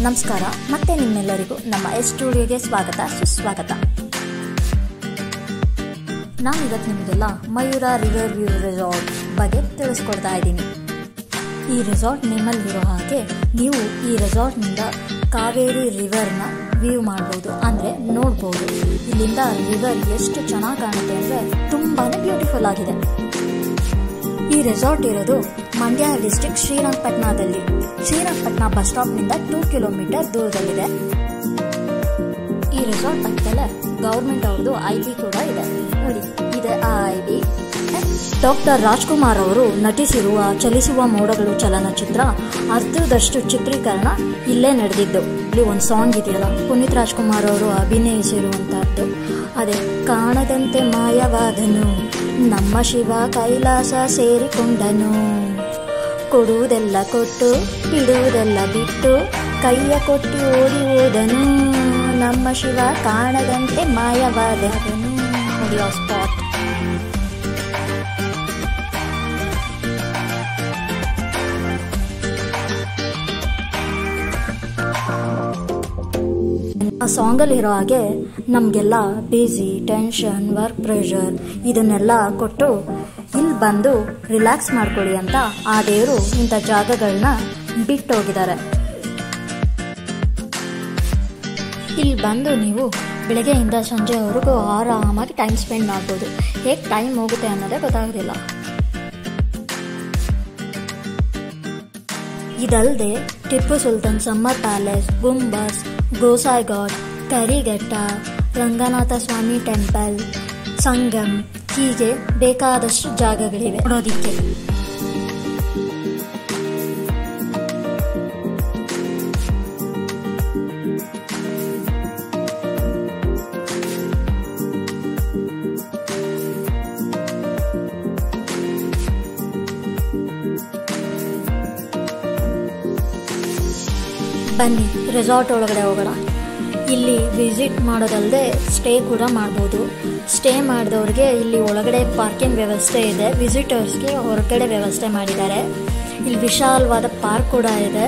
ನಮಸ್ಕಾರ ಮತ್ತೆ ನಿಮ್ಮೆಲ್ಲರಿಗೂ ನಮ್ಮ ಎಸ್ ಸ್ಟುಡಿಯೋಗೆ ಸ್ವಾಗತ ಸುಸ್ವಾಗತ ನಾನಿವತ್ತು ನಿಮಗೆಲ್ಲ ಮಯೂರ ರಿವರ್ ವ್ಯೂ ರೆಸಾರ್ಟ್ ಬಗ್ಗೆ ತಿಳಿಸ್ಕೊಡ್ತಾ ಇದ್ದೀನಿ ಈ ರೆಸಾರ್ಟ್ ನೇಮಲ್ಲಿರೋ ಹಾಗೆ ನೀವು ಈ ರೆಸಾರ್ಟ್ನಿಂದ ಕಾವೇರಿ ರಿವರ್ನ ವ್ಯೂ ಮಾಡ್ಬೋದು ಅಂದರೆ ನೋಡ್ಬೋದು ಇಲ್ಲಿಂದ ರಿವರ್ ಎಷ್ಟು ಚೆನ್ನಾಗಿ ಕಾಣುತ್ತೆ ಅಂದರೆ ತುಂಬಾ ಬ್ಯೂಟಿಫುಲ್ ಆಗಿದೆ ಈ ರೆಸಾರ್ಟ್ ಇರೋದು ಮಂಡ್ಯ ಡಿಸ್ಟಿಕ್ ಶ್ರೀರಂಗಪಟ್ಟಣದಲ್ಲಿ ಶ್ರೀರಂಗಪಟ್ಟಣ ಬಸ್ ಸ್ಟಾಪ್ನಿಂದ ಟೂ ಕಿಲೋಮೀಟರ್ ದೂರದಲ್ಲಿದೆ ಈ ರೆಸಾರ್ಟ್ ಪಕ್ಕದಲ್ಲೇ ಗೌರ್ಮೆಂಟ್ ಅವ್ರದ್ದು ಐ ಬಿ ಕೂಡ ಇದೆ ನೋಡಿ ಇದೆ ಆ ಐ ಬಿ ಡಾಕ್ಟರ್ ರಾಜ್ಕುಮಾರ್ ಅವರು ನಟಿಸಿರುವ ಚಲಿಸುವ ಮೋಡಗಳು ಚಲನಚಿತ್ರ ಅರ್ಧದಷ್ಟು ಚಿತ್ರೀಕರಣ ಇಲ್ಲೇ ನಡೆದಿದ್ದು ಇಲ್ಲಿ ಒಂದು ಸಾಂಗ್ ಇದೆಯಲ್ಲ ಪುನೀತ್ ರಾಜ್ಕುಮಾರ್ ಅವರು ಅಭಿನಯಿಸಿರುವಂತಹದ್ದು ಅದೇ ಕಾಣದಂತೆ ಮಾಯವಾದನು ನಮ್ಮ ಶಿವ ಕೈಲಾಸ ಸೇರಿಕೊಂಡನು ಕೊಡುವುದೆಲ್ಲ ಕೊಟ್ಟು ಬಿಡುವುದೆಲ್ಲ ಬಿಟ್ಟು ಕೈಯ ಕೊಟ್ಟು ಓಡಿ ಹೋದನು ನಮ್ಮ ಶಿವ ಕಾಣದಂತೆ ಮಾಯವಾದನು ನೋಡಿ ಆ ಸ್ಪಾಟ್ ಆ ಸಾಂಗಲ್ಲಿ ಇರೋ ಹಾಗೆ ನಮಗೆಲ್ಲ ಬಿಸಿ ಟೆನ್ಷನ್ ವರ್ಕ್ ಪ್ರೆಷರ್ ಇದನ್ನೆಲ್ಲ ಕೊಟ್ಟು ಇಲ್ಲಿ ಬಂದು ರಿಲ್ಯಾಕ್ಸ್ ಮಾಡ್ಕೊಳ್ಳಿ ಅಂತ ಆ ದೇವರು ಇಂಥ ಜಾಗಗಳನ್ನ ಬಿಟ್ಟೋಗಿದ್ದಾರೆ ಇಲ್ಲಿ ಬಂದು ನೀವು ಬೆಳಗ್ಗೆಯಿಂದ ಸಂಜೆವರೆಗೂ ಆರಾಮಾಗಿ ಟೈಮ್ ಸ್ಪೆಂಡ್ ಮಾಡ್ಬೋದು ಹೇಗೆ ಟೈಮ್ ಹೋಗುತ್ತೆ ಅನ್ನೋದೇ ಗೊತ್ತಾಗೋದಿಲ್ಲ ಇದಲ್ಲದೆ Tipu Sultan summer palace Gumbaz Gosaighat Karighatta Ranganatha Swamy temple Sangam ಹೀಗೆ ಬೇಕಾದಷ್ಟು ಜಾಗಗಳಿವೆ ನೋಡೋದಿಕ್ಕೆ ಬನ್ನಿ ರೆಸಾರ್ಟ್ ಒಳಗಡೆ ಹೋಗೋಣ ಇಲ್ಲಿ ವಿಸಿಟ್ ಮಾಡೋದಲ್ಲದೆ ಸ್ಟೇ ಕೂಡ ಮಾಡ್ಬೋದು ಸ್ಟೇ ಮಾಡಿದವ್ರಿಗೆ ಇಲ್ಲಿ ಒಳಗಡೆ ಪಾರ್ಕಿಂಗ್ ವ್ಯವಸ್ಥೆ ಇದೆ ವಿಸಿಟರ್ಸ್ಗೆ ಹೊರಗಡೆ ವ್ಯವಸ್ಥೆ ಮಾಡಿದ್ದಾರೆ ಇಲ್ಲಿ ವಿಶಾಲವಾದ ಪಾರ್ಕ್ ಕೂಡ ಇದೆ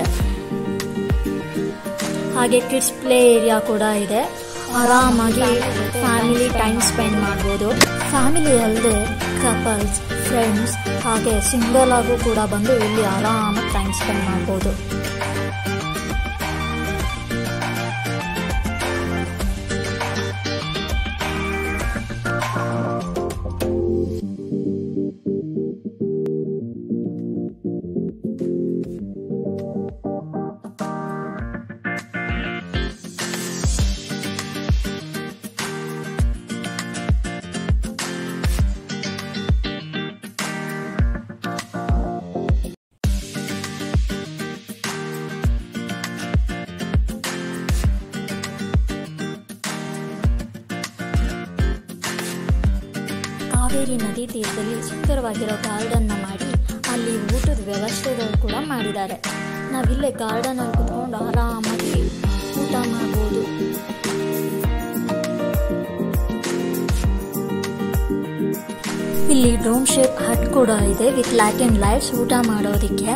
ಹಾಗೆ ಕಿಡ್ಸ್ ಪ್ಲೇ ಏರಿಯಾ ಕೂಡ ಇದೆ ಆರಾಮಾಗಿ ಫ್ಯಾಮಿಲಿ ಟೈಮ್ ಸ್ಪೆಂಡ್ ಮಾಡ್ಬೋದು ಫ್ಯಾಮಿಲಿ ಅಲ್ಲದೆ ಕಪಲ್ಸ್ ಫ್ರೆಂಡ್ಸ್ ಹಾಗೆ ಸಿಂಗಲ್ ಆಗು ಕೂಡ ಬಂದು ಇಲ್ಲಿ ಆರಾಮಾಗಿ ಟೈಮ್ ಸ್ಪೆಂಡ್ ಮಾಡ್ಬೋದು ಕಾವೇರಿ ನದಿ ತೀರದಲ್ಲಿ ಸುಂದರವಾಗಿರೋ ಗಾರ್ಡನ್ನ ಮಾಡಿ ಅಲ್ಲಿ ಊಟದ ವ್ಯವಸ್ಥೆಗಳು ಕೂಡ ಮಾಡಿದ್ದಾರೆ ನಾವಿಲ್ಲೇ ಗಾರ್ಡನಲ್ಲಿ ಕುತ್ಕೊಂಡು ಆರಾಮಾಗಿ ಊಟ ಮಾಡ್ಬೋದು ಇಲ್ಲಿ ಡೋಮ್ ಶೇಪ್ ಹಟ್ ಕೂಡ ಇದೆ ವಿತ್ ಲ್ಯಾಕ್ ಅಂಡ್ ಲೈಟ್ಸ್ ಊಟ ಮಾಡೋದಿಕ್ಕೆ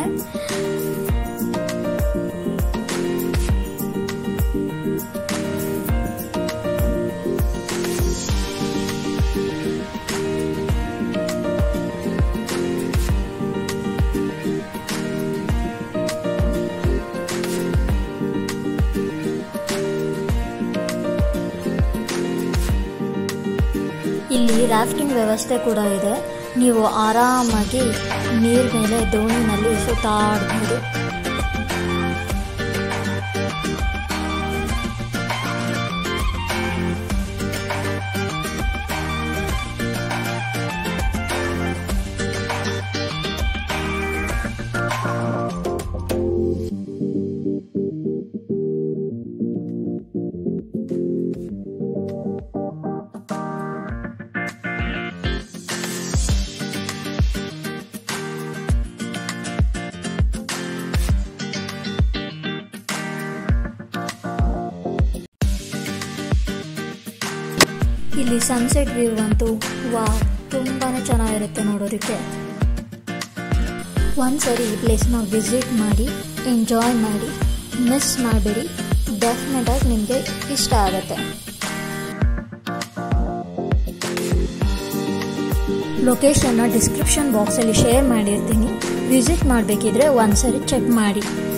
ಇಲ್ಲಿ ರಾಫ್ಟಿಂಗ್ ವ್ಯವಸ್ಥೆ ಕೂಡ ಇದೆ ನೀವು ಆರಾಮಾಗಿ ನೀರ್ ಮೇಲೆ ದೋಣಿನಲ್ಲಿ ಸುತ್ತಾಡಬಹುದು ಇಲ್ಲಿ ಸನ್ಸೆಟ್ ವ್ಯೂ ಅಂತೂ ವಾ ತುಂಬಾನೇ ಚೆನ್ನಾಗಿರುತ್ತೆ ನೋಡೋದಕ್ಕೆ ಒಂದ್ಸರಿ ಈ ಪ್ಲೇಸ್ನ ವಿಸಿಟ್ ಮಾಡಿ ಎಂಜಾಯ್ ಮಾಡಿ ಮಿಸ್ ಮಾಡಬೇಡಿ ಡೆಫಿನೆಟಾಗಿ ನಿಮಗೆ ಇಷ್ಟ ಆಗುತ್ತೆ ಲೊಕೇಶನ್ನ ಡಿಸ್ಕ್ರಿಪ್ಷನ್ ಬಾಕ್ಸಲ್ಲಿ ಶೇರ್ ಮಾಡಿರ್ತೀನಿ ವಿಸಿಟ್ ಮಾಡಬೇಕಿದ್ರೆ ಒಂದ್ಸರಿ ಚೆಕ್ ಮಾಡಿ